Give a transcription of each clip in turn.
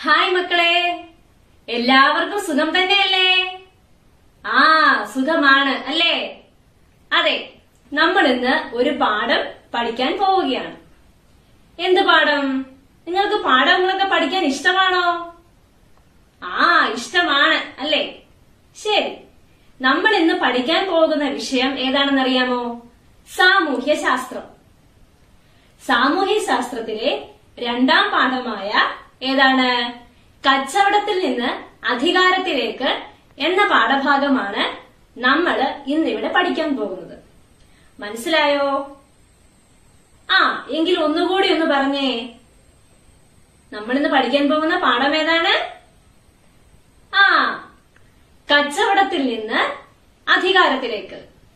hi മക്കളെ എല്ലാവർക്കും സുഖം തന്നെയല്ലേ ആ സുഖമാണ് അല്ലേ അതെ നമ്മൾ ഇന്ന് ഒരു പാഠം പഠിക്കാൻ പോവുകയാണ് എന്ത് പാഠം നിങ്ങൾക്ക് പാഠങ്ങളൊക്കെ പഠിക്കാൻ ഇഷ്ടമാണോ ആ ഇഷ്ടമാണ് അല്ലേ ശരി നമ്മൾ ഇന്ന് പഠിക്കാൻ പോകുന്ന വിഷയം ഏതാണെന്നറിയാമോ സാമൂഹ്യ ശാസ്ത്രം സാമൂഹ്യ ശാസ്ത്രത്തിലെ രണ്ടാം പാഠമായ ഏതാണ് കച്ചവടത്തിൽ നിന്ന് അധികാരത്തിലേക്ക് എന്ന പാഠഭാഗമാണ് നമ്മൾ ഇന്നിവിടെ പഠിക്കാൻ പോകുന്നത് മനസ്സിലായോ ആ എങ്കിൽ ഒന്നുകൂടി ഒന്ന് പറഞ്ഞേ നമ്മൾ ഇന്ന് പഠിക്കാൻ പോകുന്ന പാഠം ഏതാണ് ആ കച്ചവടത്തിൽ നിന്ന് അധികാരത്തിലേക്ക്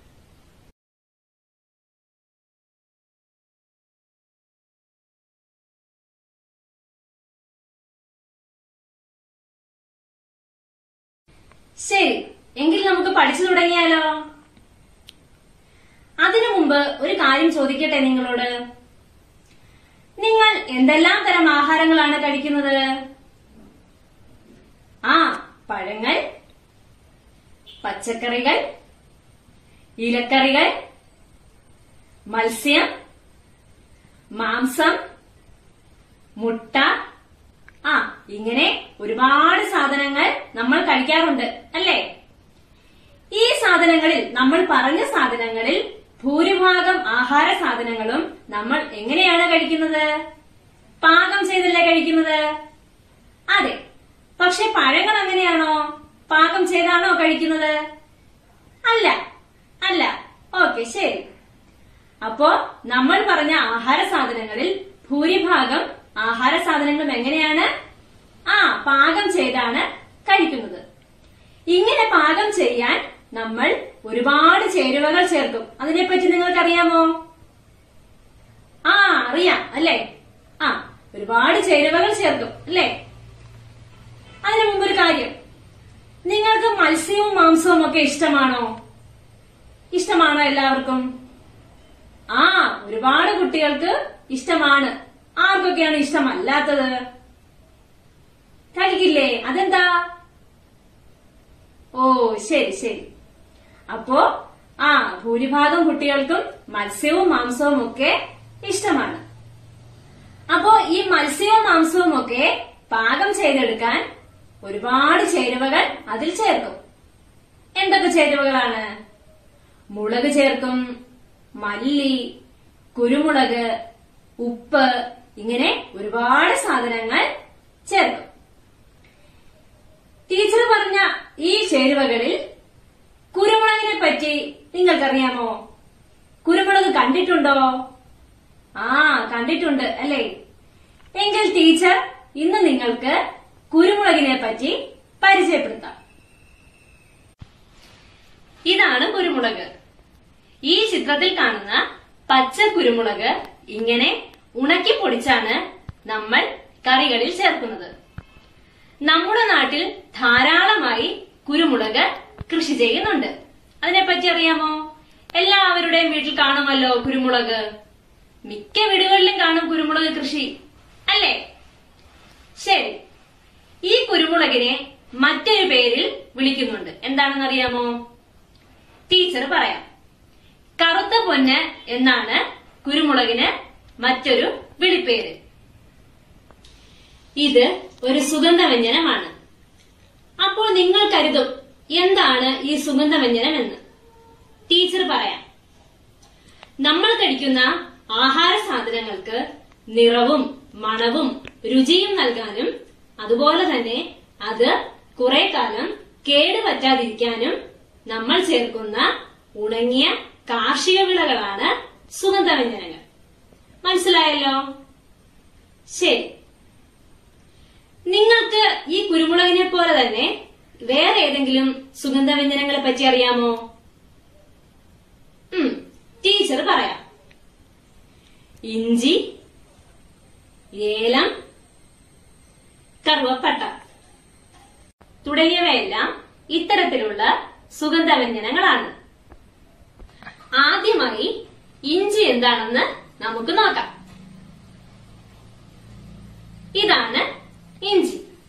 ശരി എങ്കിൽ നമുക്ക് പഠിച്ചു തുടങ്ങിയാലോ അതിനു മുമ്പ് ഒരു കാര്യം ചോദിക്കട്ടെ നിങ്ങളോട് നിങ്ങൾ എന്തെല്ലാം തരം ആഹാരങ്ങളാണ് കഴിക്കുന്നത് ആ പഴങ്ങൾ പച്ചക്കറികൾ ഇലക്കറികൾ മത്സ്യം മാംസം മുട്ട ആ ഇങ്ങനെ ഒരുപാട് സാധനങ്ങൾ നമ്മൾ കഴിക്കാറുണ്ട് അല്ലേ ഈ സാധനങ്ങളിൽ നമ്മൾ പറഞ്ഞ സാധനങ്ങളിൽ ഭൂരിഭാഗം ആഹാര സാധനങ്ങളും നമ്മൾ എങ്ങനെയാണ് കഴിക്കുന്നത് പാകം ചെയ്തല്ലേ കഴിക്കുന്നത് അതെ പക്ഷെ പഴങ്ങൾ അങ്ങനെയാണോ പാകം ചെയ്താണോ കഴിക്കുന്നത് അല്ല അല്ല ഓക്കെ ശരി അപ്പോ നമ്മൾ പറഞ്ഞ ആഹാര സാധനങ്ങളിൽ ഭൂരിഭാഗം ആഹാര സാധനങ്ങളും എങ്ങനെയാണ് ആ പാകം ചെയ്താണ് കഴിക്കുന്നത് ഇങ്ങനെ പാകം ചെയ്യാൻ നമ്മൾ ഒരുപാട് ചേരുവകൾ ചേർക്കും അതിനെപ്പറ്റി നിങ്ങൾക്ക് അറിയാമോ ആ അറിയാം അല്ലേ ആ ഒരുപാട് ചേരുവകൾ ചേർക്കും അല്ലേ അതിനു മുമ്പ് ഒരു കാര്യം നിങ്ങൾക്ക് മത്സ്യവും മാംസവും ഒക്കെ ഇഷ്ടമാണോ ഇഷ്ടമാണോ എല്ലാവർക്കും ആ ഒരുപാട് കുട്ടികൾക്ക് ഇഷ്ടമാണ് ആർക്കൊക്കെയാണ് ഇഷ്ടമല്ലാത്തത് കഴിക്കില്ലേ അതെന്താ ഓ ശരി ശരി അപ്പോ ആ ഭൂരിഭാഗം കുട്ടികൾക്കും മത്സ്യവും മാംസവും ഒക്കെ ഇഷ്ടമാണ് അപ്പോ ഈ മത്സ്യവും മാംസവും ഒക്കെ പാകം ചെയ്തെടുക്കാൻ ഒരുപാട് ചേരുവകൾ അതിൽ ചേർക്കും എന്തൊക്കെ ചേരുവകളാണ് മുളക് ചേർക്കും മല്ലി കുരുമുളക് ഉപ്പ് ഇങ്ങനെ ഒരുപാട് സാധനങ്ങൾ ചേർക്കും ടീച്ചർ പറഞ്ഞ ഈ ചേരുവകളിൽ കുരുമുളകിനെ പറ്റി നിങ്ങൾക്കറിയാമോ കുരുമുളക് കണ്ടിട്ടുണ്ടോ ആ കണ്ടിട്ടുണ്ട് അല്ലേ എങ്കിൽ ടീച്ചർ ഇന്ന് നിങ്ങൾക്ക് കുരുമുളകിനെ പറ്റി പരിചയപ്പെടുത്താം ഇതാണ് കുരുമുളക് ഈ ചിത്രത്തിൽ കാണുന്ന പച്ച കുരുമുളക് ഇങ്ങനെ ഉണക്കി പൊടിച്ചാണ് നമ്മൾ കറികളിൽ ചേർക്കുന്നത് നമ്മുടെ നാട്ടിൽ ധാരാളമായി കുരുമുളക് കൃഷി ചെയ്യുന്നുണ്ട് അതിനെപ്പറ്റി അറിയാമോ എല്ലാവരുടെയും വീട്ടിൽ കാണുമല്ലോ കുരുമുളക് മിക്ക വീടുകളിലും കാണും കുരുമുളക് കൃഷി അല്ലേ ശരി ഈ കുരുമുളകിനെ മറ്റൊരു പേരിൽ വിളിക്കുന്നുണ്ട് എന്താണെന്ന് അറിയാമോ ടീച്ചർ പറയാം കറുത്ത പൊന്ന് എന്നാണ് കുരുമുളകിന് മറ്റൊരു വിളിപ്പേര് ഇത് ഒരു സുഗന്ധവ്യഞ്ജനമാണ് അപ്പോൾ നിങ്ങൾ കരുതും എന്താണ് ഈ സുഗന്ധവ്യഞ്ജനം എന്ന് ടീച്ചർ പറയാം നമ്മൾ കഴിക്കുന്ന ആഹാര സാധനങ്ങൾക്ക് നിറവും മണവും രുചിയും നൽകാനും അതുപോലെ തന്നെ അത് കുറെ കാലം കേടുപറ്റാതിരിക്കാനും നമ്മൾ ചേർക്കുന്ന ഉണങ്ങിയ കാർഷിക വിളകളാണ് സുഗന്ധവ്യഞ്ജനങ്ങൾ മനസ്സിലായല്ലോ ശരി നിങ്ങൾക്ക് ഈ കുരുമുളകിനെ പോലെ തന്നെ വേറെ ഏതെങ്കിലും സുഗന്ധവ്യഞ്ജനങ്ങളെ പറ്റി അറിയാമോ ഉം, ടീച്ചർ പറയാം ഇഞ്ചി ഏലം കറുവപ്പട്ട തുടങ്ങിയവയെല്ലാം ഇത്തരത്തിലുള്ള സുഗന്ധവ്യഞ്ജനങ്ങളാണ് ആദ്യമായി ഇഞ്ചി എന്താണെന്ന് നമുക്ക് നോക്കാം ഇതാണ് ഇഞ്ചി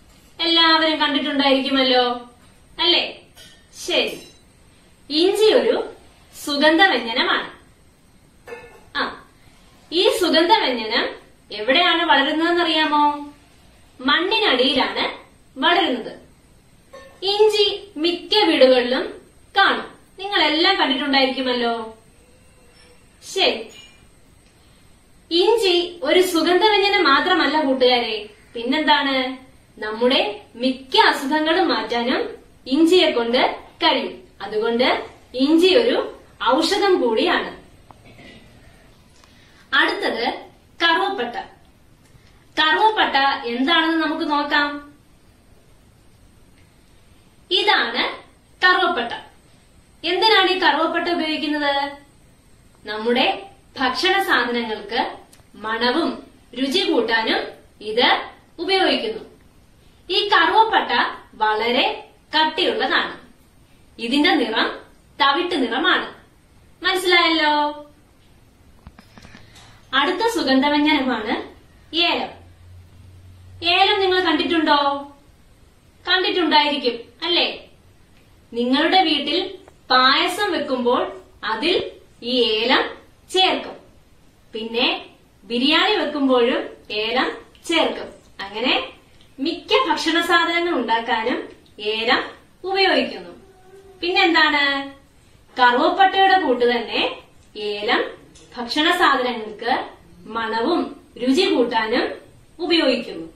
എല്ലാവരും കണ്ടിട്ടുണ്ടായിരിക്കുമല്ലോ അല്ലേ ശരി ഇഞ്ചി ഒരു സുഗന്ധവ്യഞ്ജനമാണ് ആ ഈ സുഗന്ധവ്യഞ്ജനം എവിടെയാണ് വളരുന്നതെന്ന് അറിയാമോ മണ്ണിനടിയിലാണ് വളരുന്നത് ഇഞ്ചി മിക്ക വീടുകളിലും കാണും നിങ്ങൾ എല്ലാം കണ്ടിട്ടുണ്ടായിരിക്കുമല്ലോ ശരി ഇഞ്ചി ഒരു സുഗന്ധവ്യഞ്ജനം മാത്രമല്ല കൂട്ടുകാരെ പിന്നെന്താണ് നമ്മുടെ മിക്ക അസുഖങ്ങളും മാറ്റാനും ഇഞ്ചിയെ കൊണ്ട് കഴിയും അതുകൊണ്ട് ഇഞ്ചി ഒരു ഔഷധം കൂടിയാണ് അടുത്തത് കറുവപ്പട്ട കറുവപ്പട്ട എന്താണെന്ന് നമുക്ക് നോക്കാം ഇതാണ് കറുവപ്പട്ട എന്തിനാണ് ഈ കറുവപ്പട്ട ഉപയോഗിക്കുന്നത് നമ്മുടെ ഭക്ഷണ സാധനങ്ങൾക്ക് മണവും രുചി കൂട്ടാനും ഇത് ഉപയോഗിക്കുന്നു ഈ കറുവപ്പട്ട വളരെ കട്ടിയുള്ളതാണ് ഇതിന്റെ നിറം തവിട്ട് നിറമാണ് മനസ്സിലായല്ലോ അടുത്ത സുഗന്ധവ്യഞ്ജനമാണ് ഏലം ഏലം നിങ്ങൾ കണ്ടിട്ടുണ്ടോ കണ്ടിട്ടുണ്ടായിരിക്കും അല്ലേ നിങ്ങളുടെ വീട്ടിൽ പായസം വെക്കുമ്പോൾ അതിൽ ഈ ഏലം ചേർക്കും പിന്നെ ബിരിയാണി വെക്കുമ്പോഴും ഏലം ചേർക്കും അങ്ങനെ മിക്ക ഭക്ഷണ സാധനങ്ങൾ ഉണ്ടാക്കാനും ഏലം ഉപയോഗിക്കുന്നു പിന്നെന്താണ് കറുവപ്പട്ടയുടെ കൂട്ട് തന്നെ ഏലം ഭക്ഷണ സാധനങ്ങൾക്ക് മണവും രുചി കൂട്ടാനും ഉപയോഗിക്കുന്നു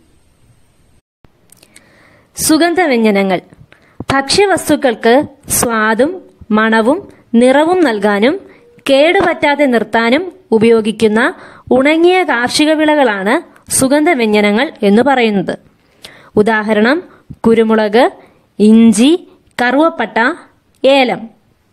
സുഗന്ധവ്യഞ്ജനങ്ങൾ ഭക്ഷ്യവസ്തുക്കൾക്ക് സ്വാദും മണവും നിറവും നൽകാനും കേടുപറ്റാതെ നിർത്താനും ഉപയോഗിക്കുന്ന ഉണങ്ങിയ കാർഷിക വിളകളാണ് സുഗന്ധവ്യഞ്ജനങ്ങൾ എന്ന് പറയുന്നത് ഉദാഹരണം കുരുമുളക് ഇഞ്ചി കറുവപ്പട്ട ഏലം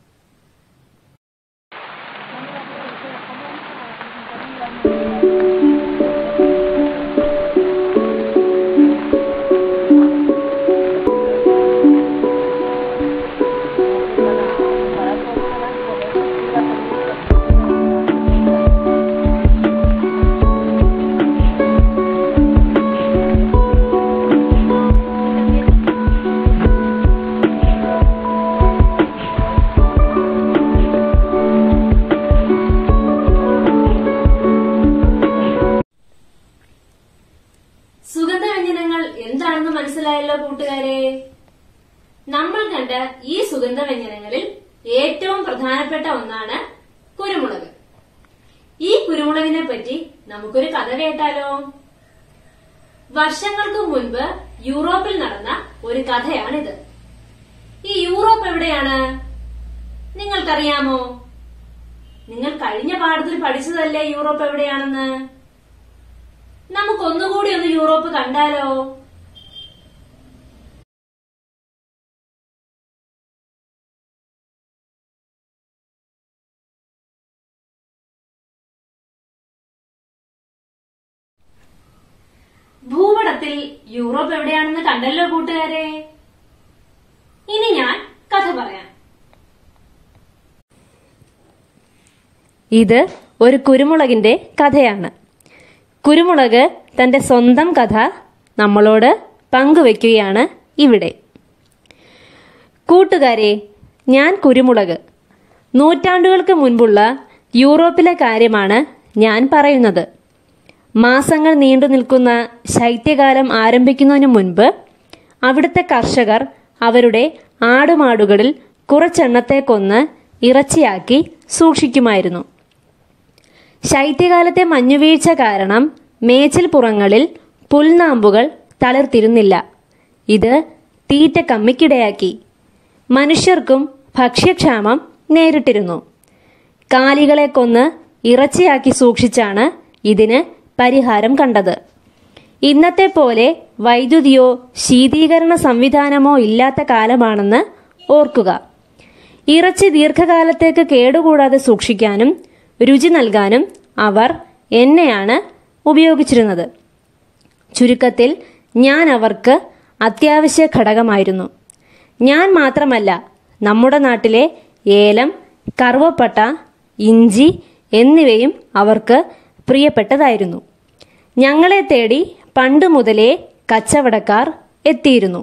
സുഗന്ധവ്യഞ്ജനങ്ങൾ എന്താണെന്ന് മനസ്സിലായല്ലോ കൂട്ടുകാരെ നമ്മൾ കണ്ട ഈ സുഗന്ധവ്യഞ്ജനങ്ങളിൽ ഏറ്റവും പ്രധാനപ്പെട്ട ഒന്നാണ് കുരുമുളക് ഈ കുരുമുളകിനെ പറ്റി നമുക്കൊരു കഥ കേട്ടാലോ വർഷങ്ങൾക്ക് മുൻപ് യൂറോപ്പിൽ നടന്ന ഒരു കഥയാണിത് ഈ യൂറോപ്പ് എവിടെയാണ് നിങ്ങൾക്കറിയാമോ നിങ്ങൾ കഴിഞ്ഞ പാഠത്തിൽ പഠിച്ചതല്ലേ യൂറോപ്പ് എവിടെയാണെന്ന് നമുക്ക് ഒന്നുകൂടി ഒന്ന് യൂറോപ്പ് കണ്ടാലോ ഭൂപടത്തിൽ യൂറോപ്പ് എവിടെയാണെന്ന് കണ്ടല്ലോ കൂട്ടുകാരെ ഇനി ഞാൻ കഥ പറയാം ഇത് ഒരു കുരുമുളകിന്റെ കഥയാണ് കുരുമുളക് തന്റെ സ്വന്തം കഥ നമ്മളോട് പങ്കുവെക്കുകയാണ് ഇവിടെ കൂട്ടുകാരെ ഞാൻ കുരുമുളക് നൂറ്റാണ്ടുകൾക്ക് മുൻപുള്ള യൂറോപ്പിലെ കാര്യമാണ് ഞാൻ പറയുന്നത് മാസങ്ങൾ നീണ്ടു നിൽക്കുന്ന ശൈത്യകാലം ആരംഭിക്കുന്നതിന് മുൻപ് അവിടുത്തെ കർഷകർ അവരുടെ ആടുമാടുകളിൽ കുറച്ചെണ്ണത്തെ കൊന്ന് ഇറച്ചിയാക്കി സൂക്ഷിക്കുമായിരുന്നു ശൈത്യകാലത്തെ മഞ്ഞുവീഴ്ച കാരണം മേച്ചിൽപ്പുറങ്ങളിൽ പുൽനാമ്പുകൾ തളിർത്തിരുന്നില്ല ഇത് തീറ്റ കമ്മിക്കിടയാക്കി മനുഷ്യർക്കും ഭക്ഷ്യക്ഷാമം നേരിട്ടിരുന്നു കാലികളെ കൊന്ന് ഇറച്ചിയാക്കി സൂക്ഷിച്ചാണ് ഇതിന് പരിഹാരം കണ്ടത് ഇന്നത്തെ പോലെ വൈദ്യുതിയോ ശീതീകരണ സംവിധാനമോ ഇല്ലാത്ത കാലമാണെന്ന് ഓർക്കുക ഇറച്ചി ദീർഘകാലത്തേക്ക് കേടുകൂടാതെ സൂക്ഷിക്കാനും രുചി നൽകാനും അവർ എണ്ണയാണ് ഉപയോഗിച്ചിരുന്നത് ചുരുക്കത്തിൽ ഞാൻ അവർക്ക് അത്യാവശ്യ ഘടകമായിരുന്നു ഞാൻ മാത്രമല്ല നമ്മുടെ നാട്ടിലെ ഏലം കറുവപ്പട്ട ഇഞ്ചി എന്നിവയും അവർക്ക് പ്രിയപ്പെട്ടതായിരുന്നു ഞങ്ങളെ തേടി പണ്ട് മുതലേ കച്ചവടക്കാർ എത്തിയിരുന്നു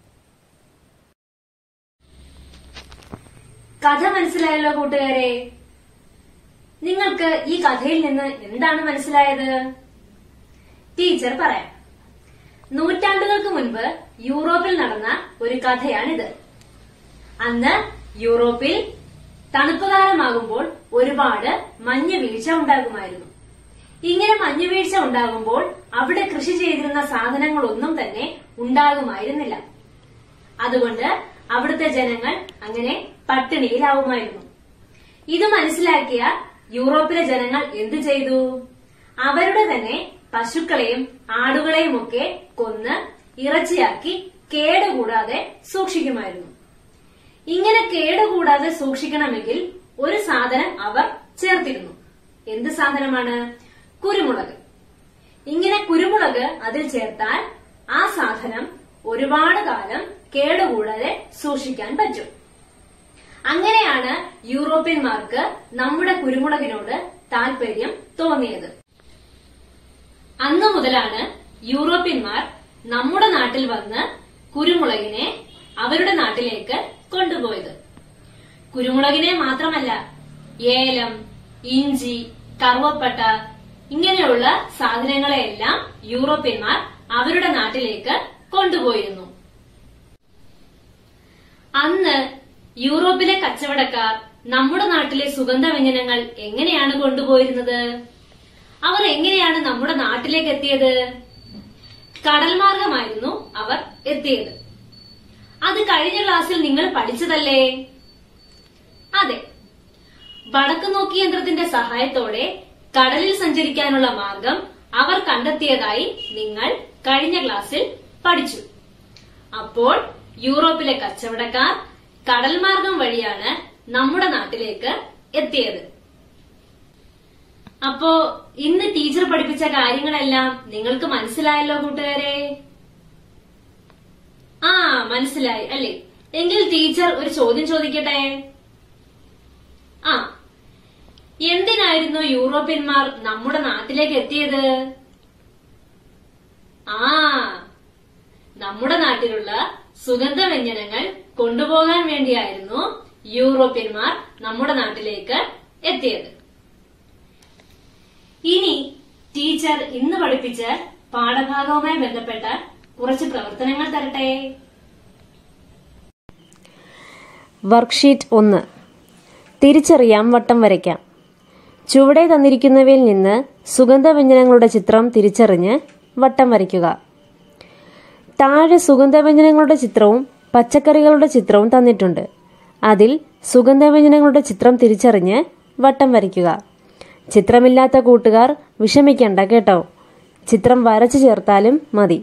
കഥ മനസ്സിലായല്ലോ കൂട്ടുകാരെ നിങ്ങൾക്ക് ഈ കഥയിൽ നിന്ന് എന്താണ് മനസ്സിലായത് ടീച്ചർ പറയാം നൂറ്റാണ്ടുകൾക്ക് മുൻപ് യൂറോപ്പിൽ നടന്ന ഒരു കഥയാണിത് അന്ന് യൂറോപ്പിൽ തണുപ്പ് കാലമാകുമ്പോൾ ഒരുപാട് മഞ്ഞ് വീഴ്ച ഉണ്ടാകുമായിരുന്നു ഇങ്ങനെ മഞ്ഞ് വീഴ്ച ഉണ്ടാകുമ്പോൾ അവിടെ കൃഷി ചെയ്തിരുന്ന സാധനങ്ങളൊന്നും തന്നെ ഉണ്ടാകുമായിരുന്നില്ല അതുകൊണ്ട് അവിടുത്തെ ജനങ്ങൾ അങ്ങനെ പട്ടിണിയിലാവുമായിരുന്നു ഇത് മനസ്സിലാക്കിയ യൂറോപ്പിലെ ജനങ്ങൾ എന്തു ചെയ്തു അവരുടെ തന്നെ പശുക്കളെയും ആടുകളെയും ഒക്കെ കൊന്ന് ഇറച്ചിയാക്കി കേടുകൂടാതെ സൂക്ഷിക്കുമായിരുന്നു ഇങ്ങനെ കേടുകൂടാതെ സൂക്ഷിക്കണമെങ്കിൽ ഒരു സാധനം അവർ ചേർത്തിരുന്നു എന്ത് സാധനമാണ് കുരുമുളക് ഇങ്ങനെ കുരുമുളക് അതിൽ ചേർത്താൽ ആ സാധനം ഒരുപാട് കാലം കേടുകൂടാതെ സൂക്ഷിക്കാൻ പറ്റും അങ്ങനെയാണ് യൂറോപ്യന്മാർക്ക് നമ്മുടെ കുരുമുളകിനോട് താല്പര്യം തോന്നിയത് അന്നു മുതലാണ് യൂറോപ്യന്മാർ നമ്മുടെ നാട്ടിൽ വന്ന് കുരുമുളകിനെ അവരുടെ നാട്ടിലേക്ക് കൊണ്ടുപോയത് കുരുമുളകിനെ മാത്രമല്ല ഏലം ഇഞ്ചി കറുവപ്പട്ട ഇങ്ങനെയുള്ള സാധനങ്ങളെയെല്ലാം യൂറോപ്യന്മാർ അവരുടെ നാട്ടിലേക്ക് കൊണ്ടുപോയിരുന്നു അന്ന് യൂറോപ്പിലെ കച്ചവടക്കാർ നമ്മുടെ നാട്ടിലെ സുഗന്ധവ്യഞ്ജനങ്ങൾ എങ്ങനെയാണ് കൊണ്ടുപോയിരുന്നത് അവർ എങ്ങനെയാണ് നമ്മുടെ നാട്ടിലേക്ക് എത്തിയത് കടൽ മാർഗമായിരുന്നു അവർ എത്തിയത് അത് കഴിഞ്ഞ ക്ലാസ്സിൽ നിങ്ങൾ പഠിച്ചതല്ലേ അതെ വടക്ക് നോക്കി യന്ത്രത്തിന്റെ സഹായത്തോടെ കടലിൽ സഞ്ചരിക്കാനുള്ള മാർഗം അവർ കണ്ടെത്തിയതായി നിങ്ങൾ കഴിഞ്ഞ ക്ലാസ്സിൽ പഠിച്ചു അപ്പോൾ യൂറോപ്പിലെ കച്ചവടക്കാർ കടൽ മാർഗം വഴിയാണ് നമ്മുടെ നാട്ടിലേക്ക് എത്തിയത് അപ്പോ ഇന്ന് ടീച്ചർ പഠിപ്പിച്ച കാര്യങ്ങളെല്ലാം നിങ്ങൾക്ക് മനസ്സിലായല്ലോ കൂട്ടുകാരെ ആ മനസ്സിലായി അല്ലേ എങ്കിൽ ടീച്ചർ ഒരു ചോദ്യം ചോദിക്കട്ടെ ആ എന്തിനായിരുന്നു യൂറോപ്യന്മാർ നമ്മുടെ നാട്ടിലേക്ക് എത്തിയത് ആ നമ്മുടെ നാട്ടിലുള്ള സുഗന്ധവ്യഞ്ജനങ്ങൾ കൊണ്ടുപോകാൻ വേണ്ടിയായിരുന്നു യൂറോപ്യന്മാർ നമ്മുടെ നാട്ടിലേക്ക് എത്തിയത് ഇനി ടീച്ചർ ഇന്ന് പഠിപ്പിച്ച പാഠഭാഗവുമായി ബന്ധപ്പെട്ട കുറച്ച് പ്രവർത്തനങ്ങൾ തരട്ടെ വർക്ക്ഷീറ്റ് ഒന്ന് തിരിച്ചറിയാം വട്ടം വരയ്ക്കാം ചുവടെ തന്നിരിക്കുന്നവയിൽ നിന്ന് സുഗന്ധവ്യഞ്ജനങ്ങളുടെ ചിത്രം തിരിച്ചറിഞ്ഞ് വട്ടം വരയ്ക്കുക താഴെ സുഗന്ധവ്യഞ്ജനങ്ങളുടെ ചിത്രവും പച്ചക്കറികളുടെ ചിത്രവും തന്നിട്ടുണ്ട് അതിൽ സുഗന്ധവ്യഞ്ജനങ്ങളുടെ ചിത്രം തിരിച്ചറിഞ്ഞ് വട്ടം വരയ്ക്കുക ചിത്രമില്ലാത്ത കൂട്ടുകാർ വിഷമിക്കണ്ട കേട്ടോ ചിത്രം വരച്ചു ചേർത്താലും മതി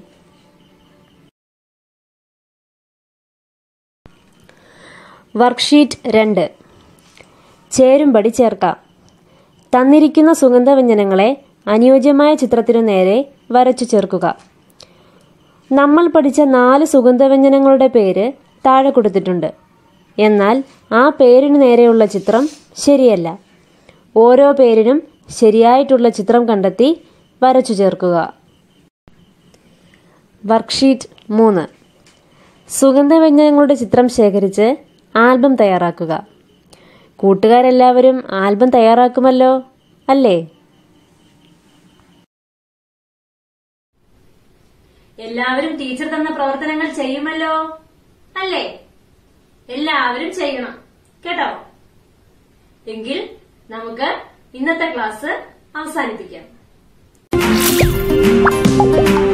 വർക്ക്ഷീറ്റ് രണ്ട് ചേരുംപടി ചേർക്കാം തന്നിരിക്കുന്ന സുഗന്ധവ്യഞ്ജനങ്ങളെ അനുയോജ്യമായ ചിത്രത്തിനു നേരെ വരച്ചു ചേർക്കുക നമ്മൾ പഠിച്ച നാല് സുഗന്ധവ്യഞ്ജനങ്ങളുടെ പേര് താഴെ കൊടുത്തിട്ടുണ്ട് എന്നാൽ ആ പേരിനു നേരെയുള്ള ചിത്രം ശരിയല്ല ഓരോ പേരിനും ശരിയായിട്ടുള്ള ചിത്രം കണ്ടെത്തി വരച്ചു ചേർക്കുക വർക്ക്ഷീറ്റ് മൂന്ന് സുഗന്ധവ്യഞ്ജനങ്ങളുടെ ചിത്രം ശേഖരിച്ച് ആൽബം തയ്യാറാക്കുക കൂട്ടുകാരെല്ലാവരും ആൽബം തയ്യാറാക്കുമല്ലോ അല്ലേ എല്ലാവരും ടീച്ചർ തന്ന പ്രവർത്തനങ്ങൾ ചെയ്യുമല്ലോ അല്ലേ എല്ലാവരും ചെയ്യണം കേട്ടോ എങ്കിൽ നമുക്ക് ഇന്നത്തെ ക്ലാസ് അവസാനിപ്പിക്കാം